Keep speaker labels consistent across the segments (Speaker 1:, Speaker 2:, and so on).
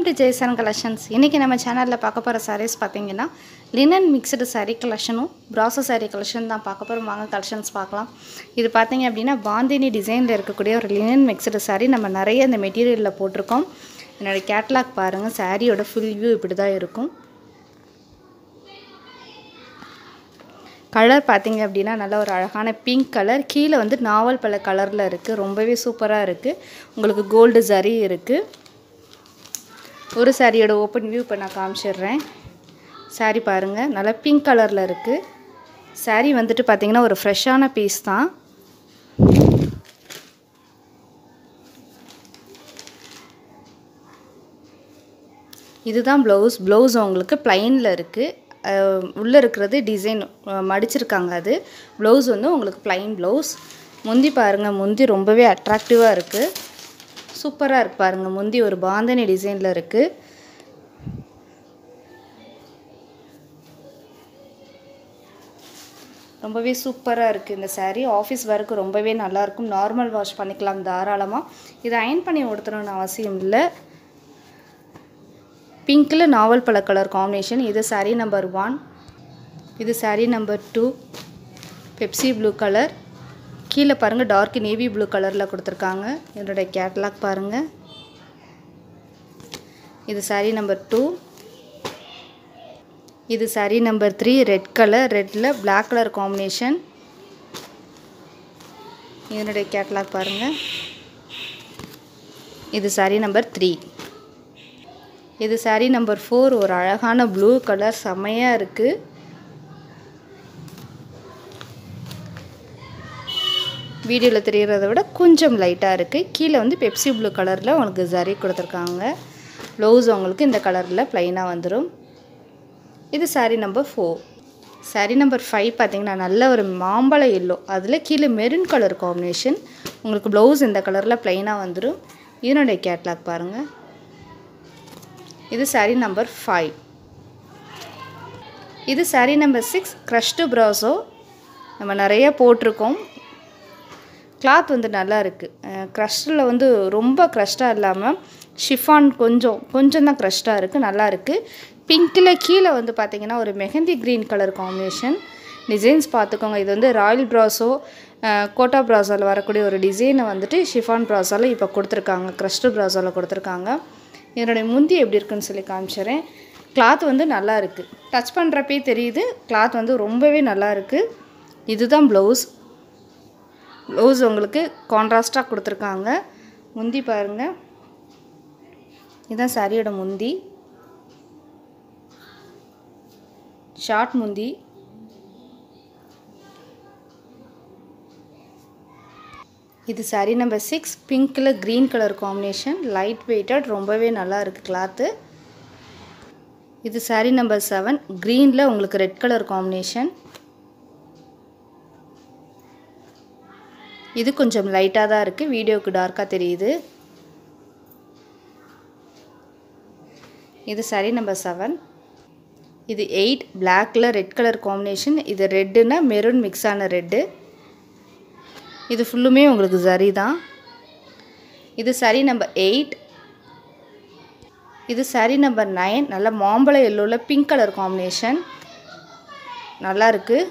Speaker 1: welcome to Jaison collections இன்றைக்கி நம்ம சேனலில் பார்க்க போகிற sarees பார்த்தீங்கன்னா லினன் மிக்சடு saree கலெக்ஷனும் ப்ராசோ saree கலெக்ஷன் தான் பார்க்க போகிறோம் வாங்க கலெக்ஷன்ஸ் பார்க்கலாம் இது பார்த்தீங்க அப்படின்னா பாந்தினி டிசைனில் இருக்கக்கூடிய ஒரு லினன் மிக்சடு saree நம்ம நிறைய இந்த மெட்டீரியலில் போட்டிருக்கோம் என்னோடய கேட்லாக் பாருங்கள் சாரியோட ஃபுல் வியூ இப்படி தான் இருக்கும் கலர் பார்த்தீங்க அப்படின்னா நல்ல ஒரு அழகான பிங்க் கலர் கீழே வந்து நாவல் பல கலரில் இருக்குது ரொம்பவே சூப்பராக இருக்குது உங்களுக்கு கோல்டு சரி இருக்குது ஒரு சாரியோட ஓப்பன் வியூ இப்போ நான் காமிச்சிடுறேன் சாரி பாருங்கள் நல்லா பிங்க் கலரில் இருக்குது சாரி வந்துட்டு பார்த்தீங்கன்னா ஒரு ஃப்ரெஷ்ஷான பீஸ் தான் இதுதான் ப்ளவுஸ் ப்ளவுஸ் உங்களுக்கு ப்ளைனில் இருக்குது உள்ளே இருக்கிறது டிசைன் மடிச்சிருக்காங்க அது ப்ளவுஸ் வந்து உங்களுக்கு ப்ளைன் ப்ளவுஸ் முந்தி பாருங்கள் முந்தி ரொம்பவே அட்ராக்டிவாக இருக்குது சூப்பராக இருக்கு பாருங்கள் முந்தி ஒரு பாந்தனி டிசைனில் இருக்குது ரொம்பவே சூப்பராக இருக்குது இந்த saree ஆஃபீஸ் ஒர்க்கு ரொம்பவே நல்லாயிருக்கும் நார்மல் வாஷ் பண்ணிக்கலாம் தாராளமாக இதை அயன் பண்ணி உடுத்தணும்னு அவசியம் இல்லை பிங்க்கில் நாவல் பழ கலர் காம்பினேஷன் இது saree நம்பர் ஒன் இது saree number two Pepsi blue colour கீழே பாருங்கள் டார்க் நேவி ப்ளூ கலரில் கொடுத்துருக்காங்க என்னுடைய கேட்லாக் பாருங்கள் இது saree நம்பர் டூ இது saree number three red colour ரெட்டில் Black கலர் காம்பினேஷன் இதனுடைய கேட்லாக் பாருங்கள் இது saree நம்பர் த்ரீ இது saree நம்பர் ஃபோர் ஒரு அழகான ப்ளூ கலர் செம்மையாக இருக்குது வீடியோவில் தெரிகிறத விட கொஞ்சம் லைட்டாக இருக்குது கீழே வந்து பெப்சி ப்ளூ கலரில் உங்களுக்கு சரி கொடுத்துருக்காங்க ப்ளவுஸ் உங்களுக்கு இந்த கலரில் ப்ளைனாக வந்துடும் இது saree number four saree number five பார்த்தீங்கன்னா நல்ல ஒரு மாம்பழ எல்லோ அதில் கீழே மெரூன் கலர் காம்பினேஷன் உங்களுக்கு ப்ளவுஸ் இந்த கலரில் ப்ளைனாக வந்துடும் இதனுடைய கேட்லாக் பாருங்கள் இது saree நம்பர் ஃபைவ் இது saree number six crushed brasso நம்ம நிறைய போட்டிருக்கோம் கிளாத் வந்து நல்லா இருக்குது க்ரஷ்டில் வந்து ரொம்ப க்ரஷ்டாக இல்லாமல் ஷிஃபான் கொஞ்சம் கொஞ்சம் தான் க்ரஷ்டாக இருக்குது நல்லா இருக்குது பிங்க்கில் கீழே வந்து பார்த்திங்கன்னா ஒரு mehndi green colour combination designs பார்த்துக்கோங்க இது வந்து ராயல் ப்ராஸோ கோட்டா ப்ராஸோவில் வரக்கூடிய ஒரு டிசைனை வந்துட்டு ஷிஃபான் ப்ராஸோவில் இப்போ கொடுத்துருக்காங்க க்ரஷ்டு ப்ராஸோவில் கொடுத்துருக்காங்க என்னுடைய முந்தி எப்படி இருக்குன்னு சொல்லி காமிச்சிடுறேன் கிளாத் வந்து நல்லா இருக்குது டச் பண்ணுறப்பே தெரியுது கிளாத் வந்து ரொம்பவே நல்லா இருக்குது இதுதான் ப்ளவுஸ் ப்ளவுஸ் உங்களுக்கு கான்ட்ராஸ்ட்டாக கொடுத்துருக்காங்க முந்தி பாருங்கள் இதுதான் சாரியோட முந்தி ஷார்ட் முந்தி இது சாரி நம்பர் சிக்ஸ் பிங்க்கில் green colour combination light weighted ரொம்பவே நல்லா இருக்குது கிளாத்து இது சாரி நம்பர் செவன் க்ரீனில் உங்களுக்கு ரெட் கலர் காம்பினேஷன் இது கொஞ்சம் லைட்டாக தான் இருக்குது வீடியோவுக்கு டார்க்காக தெரியுது இது சரி நம்பர் செவன் இது எயிட் பிளாக்கில் ரெட் கலர் காம்பினேஷன் இது ரெட்டுன்னா மெரூன் மிக்ஸ் ஆன ரெட்டு இது ஃபுல்லுமே உங்களுக்கு சரி தான் இது சரி நம்பர் எயிட் இது சரி நம்பர் நைன் நல்ல மாம்பழ எல்லோவில் பிங்க் கலர் காம்பினேஷன் நல்லா இருக்குது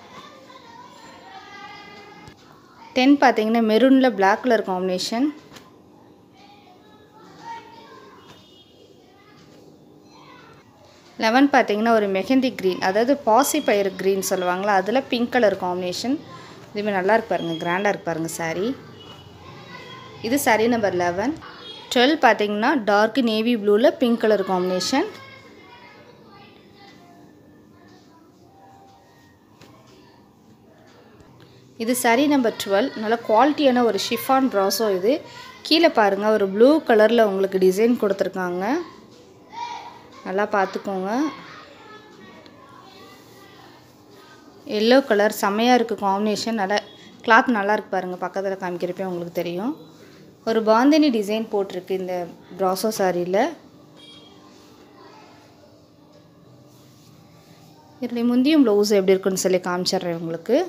Speaker 1: டென் பார்த்தீங்கன்னா மெரூனில் பிளாக் கலர் காம்பினேஷன் லெவன் பார்த்தீங்கன்னா ஒரு மெஹந்தி க்ரீன் அதாவது பாசி பயிர் க்ரீன் சொல்லுவாங்களா அதில் பிங்க் கலர் காம்பினேஷன் இதுமாதிரி நல்லா இருக்கு பாருங்கள் கிராண்டாக இருக்கு பாருங்கள் சாரீ இது சாரீ நம்பர் லெவன் டுவெல் பார்த்தீங்கன்னா டார்க் நேவி ப்ளூவில் பிங்க் கலர் காம்பினேஷன் இது சரி நம்பர் டுவெல் நல்ல குவாலிட்டியான ஒரு ஷிஃபான் ப்ராஸோ இது கீழே பாருங்கள் ஒரு ப்ளூ கலரில் உங்களுக்கு டிசைன் கொடுத்துருக்காங்க நல்லா பார்த்துக்கோங்க எல்லோ கலர் செம்மையாக இருக்குது காம்பினேஷன் நல்லா கிளாத் நல்லா இருக்கு பாருங்கள் பக்கத்தில் காமிக்கிறப்பே உங்களுக்கு தெரியும் ஒரு பாந்தினி டிசைன் போட்டிருக்கு இந்த ப்ராசோ சாரியில் இதனுடைய முந்தியும் ப்ளவுஸ் எப்படி இருக்குன்னு சொல்லி காமிச்சிட்றேன் உங்களுக்கு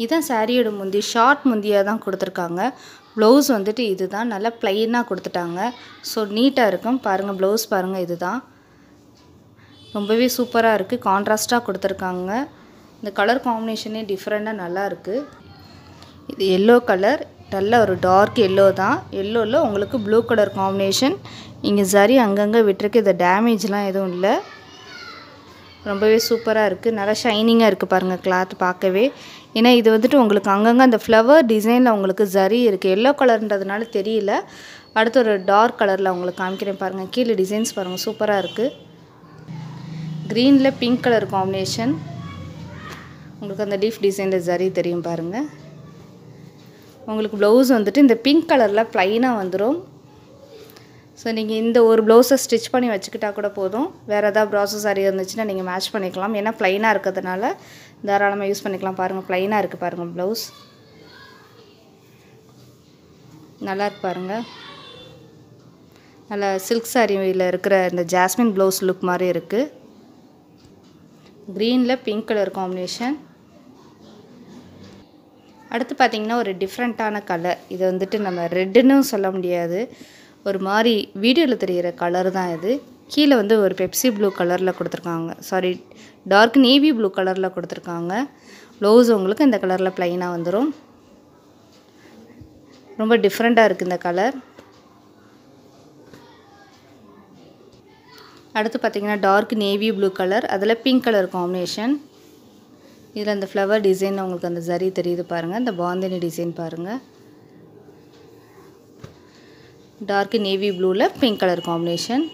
Speaker 1: இதான் சாரியோட முந்தி ஷார்ட் முந்தியாக தான் கொடுத்துருக்காங்க ப்ளவுஸ் வந்துட்டு இது தான் நல்லா ப்ளைனாக கொடுத்துட்டாங்க ஸோ நீட்டாக இருக்கும் பாருங்கள் ப்ளவுஸ் பாருங்கள் இது தான் ரொம்பவே சூப்பராக இருக்குது கான்ட்ராஸ்ட்டாக கொடுத்துருக்காங்க இந்த கலர் காம்பினேஷனே டிஃப்ரெண்ட்டாக நல்லா இருக்குது இது எல்லோ கலர் நல்ல ஒரு டார்க் எல்லோ தான் எல்லோவில் உங்களுக்கு ப்ளூ கலர் காம்பினேஷன் இங்கே சரி அங்கங்கே விட்டுருக்கு இது டேமேஜ்லாம் எதுவும் இல்லை ரொம்பவே சூப்பராக இருக்குது நல்லா ஷைனிங்காக இருக்குது பாருங்கள் கிளாத் பார்க்கவே ஏன்னா இது வந்துட்டு உங்களுக்கு அங்கங்கே அந்த ஃப்ளவர் டிசைனில் உங்களுக்கு ஜரி இருக்குது எல்லோ கலர்ன்றதுனால தெரியல அடுத்து ஒரு டார்க் கலரில் உங்களுக்கு காமிக்கிறேன் பாருங்கள் கீழே டிசைன்ஸ் பாருங்கள் சூப்பராக இருக்குது க்ரீனில் பிங்க் கலர் காம்பினேஷன் உங்களுக்கு அந்த லீஃப் டிசைனில் ஜரி தெரியும் பாருங்கள் உங்களுக்கு ப்ளவுஸ் வந்துட்டு இந்த பிங்க் கலரில் ப்ளைனாக வந்துடும் ஸோ நீங்கள் இந்த ஒரு ப்ளவுஸை ஸ்டிச் பண்ணி வச்சுக்கிட்டா கூட போதும் வேறு எதாவது ப்ராசஸ் சாரி இருந்துச்சுன்னா நீங்கள் மேட்ச் பண்ணிக்கலாம் ஏன்னா ப்ளைனாக இருக்கிறதுனால தாராளமாக யூஸ் பண்ணிக்கலாம் பாருங்கள் ப்ளைனாக இருக்குது பாருங்கள் ப்ளவுஸ் நல்லா இருக்கு பாருங்கள் நல்லா சில்க் சாரியில் இருக்கிற இந்த ஜாஸ்மின் ப்ளவுஸ் லுக் மாதிரி இருக்குது க்ரீனில் பிங்க் கலர் காம்பினேஷன் அடுத்து பார்த்திங்கன்னா ஒரு டிஃப்ரெண்ட்டான கலர் இது வந்துட்டு நம்ம ரெட்டுன்னு சொல்ல முடியாது ஒரு மாதிரி வீடியோவில் தெரிகிற கலர் தான் இது கீழே வந்து ஒரு பெப்சி ப்ளூ கலரில் கொடுத்துருக்காங்க சாரி டார்க் நேவி ப்ளூ கலரில் கொடுத்துருக்காங்க ப்ளவுஸ் உங்களுக்கு இந்த கலரில் ப்ளைனாக வந்துடும் ரொம்ப டிஃப்ரெண்ட்டாக இருக்குது இந்த கலர் அடுத்து பார்த்திங்கன்னா டார்க் நேவி ப்ளூ கலர் அதில் பிங்க் கலர் காம்பினேஷன் இதில் அந்த ஃப்ளவர் டிசைன் உங்களுக்கு அந்த ஜரி தெரியுது பாருங்கள் இந்த பாந்தினி டிசைன் பாருங்கள் டார்க் நேவி ப்ளூவில் பிங்க் கலர் காம்பினேஷன்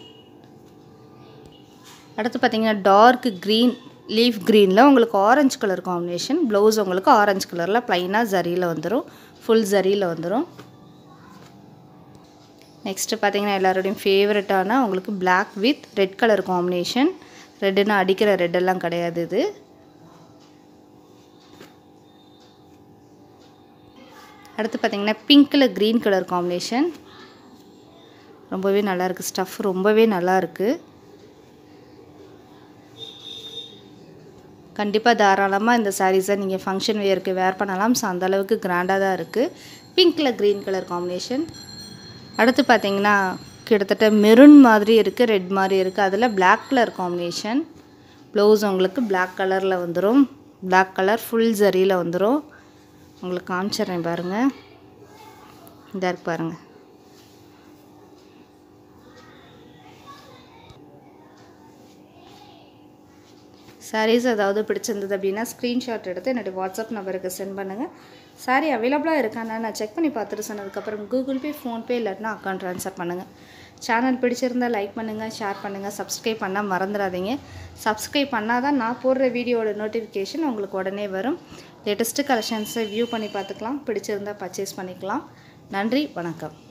Speaker 1: அடுத்து பார்த்திங்கன்னா டார்க் க்ரீன் லீஃப் க்ரீனில் உங்களுக்கு ஆரஞ்சு கலர் காம்பினேஷன் ப்ளவுஸ் உங்களுக்கு ஆரஞ்சு கலரில் ப்ளைனாக ஜரியில் வந்துடும் ஃபுல் ஜரியில் வந்துடும் நெக்ஸ்ட்டு பார்த்தீங்கன்னா எல்லாரோடையும் ஃபேவரட்டான உங்களுக்கு black with red colour combination ரெட்டுன்னா அடிக்கிற ரெட்டெல்லாம் கிடையாது இது அடுத்து பார்த்திங்கன்னா பிங்க்கில் க்ரீன் கலர் காம்பினேஷன் ரொம்பவே நல்லாயிருக்கு ஸ்டஃப் ரொம்பவே நல்லாயிருக்கு கண்டிப்பாக தாராளமாக இந்த சாரீஸை நீங்கள் ஃபங்க்ஷன் வேருக்கு வேர் பண்ணலாம் ஸோ அந்தளவுக்கு கிராண்டாக தான் இருக்குது பிங்க்கில் க்ரீன் கலர் காம்பினேஷன் அடுத்து பார்த்திங்கன்னா கிட்டத்தட்ட மெரூன் மாதிரி இருக்குது ரெட் மாதிரி இருக்குது அதில் பிளாக் கலர் காம்பினேஷன் ப்ளவுஸ் உங்களுக்கு பிளாக் கலரில் வந்துடும் பிளாக் கலர் ஃபுல் ஜரியில் வந்துடும் உங்களுக்கு காமிச்சிட்றேன் பாருங்கள் இதாக இருக்கு பாருங்கள் சாரீஸ் ஏதாவது பிடிச்சிருந்தது அப்படின்னா ஸ்க்ரீன்ஷாட் எடுத்து என்னுடைய வாட்ஸ்அப் நம்பருக்கு சென்ட் பண்ணுங்கள் சாரீ அவைலபிளாக இருக்கான்னு நான் செக் பண்ணி பார்த்துட்டு சொன்னதுக்கப்புறம் கூகுள் பே ஃபோன்பே இல்லாட்டினா அக்கௌண்ட் ட்ரான்ஸ்ஃபர் பண்ணுங்கள் சேனல் பிடிச்சிருந்தால் லைக் பண்ணுங்கள் ஷேர் பண்ணுங்கள் சப்ஸ்கிரைப் பண்ண மறந்துடாதீங்க சப்ஸ்கிரைப் பண்ணால் தான் நான் போடுற வீடியோட நோட்டிஃபிகேஷன் உங்களுக்கு உடனே வரும் லேட்டஸ்ட்டு கலெக்ஷன்ஸை வியூ பண்ணி பார்த்துக்கலாம் பிடிச்சிருந்தால் பர்ச்சேஸ் பண்ணிக்கலாம் நன்றி வணக்கம்